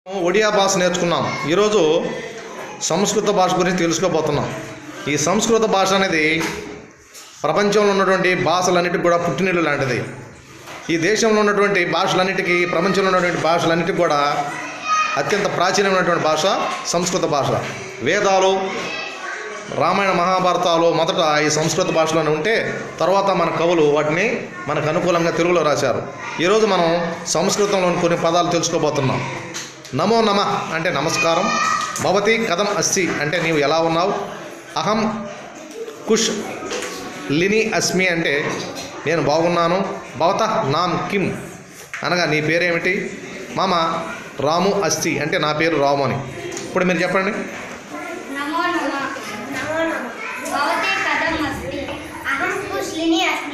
ఒడియా భాష నేర్చుకున్నాం ఈరోజు సంస్కృత భాష గురించి తెలుసుకోబోతున్నాం ఈ సంస్కృత భాష అనేది ప్రపంచంలో ఉన్నటువంటి భాషలన్నిటికి కూడా పుట్టినిల్లు లాంటిది ఈ దేశంలో ఉన్నటువంటి భాషలన్నిటికీ ప్రపంచంలో ఉన్నటువంటి భాషలన్నిటికీ కూడా అత్యంత ప్రాచీనమైనటువంటి భాష సంస్కృత భాష వేదాలు రామాయణ మహాభారతాలు మొదట ఈ సంస్కృత భాషలోనే ఉంటే తర్వాత మన కవులు వాటిని మనకు అనుకూలంగా తెలుగులో రాశారు ఈరోజు మనం సంస్కృతంలోని కొన్ని పదాలు తెలుసుకోబోతున్నాం నమో నమ అంటే నమస్కారం భవతి కథం అస్సి అంటే నీవు ఎలా ఉన్నావు అహం కుష్ లిని అస్మి అంటే నేను బాగున్నాను భవత నామ్ కిమ్ అనగా నీ పేరేమిటి మామ రాము అస్తి అంటే నా పేరు రాము అని ఇప్పుడు మీరు చెప్పండి నమో నమ నమో నమ భవతే కథం అస్తి అహం కుశ్లిని అస్మి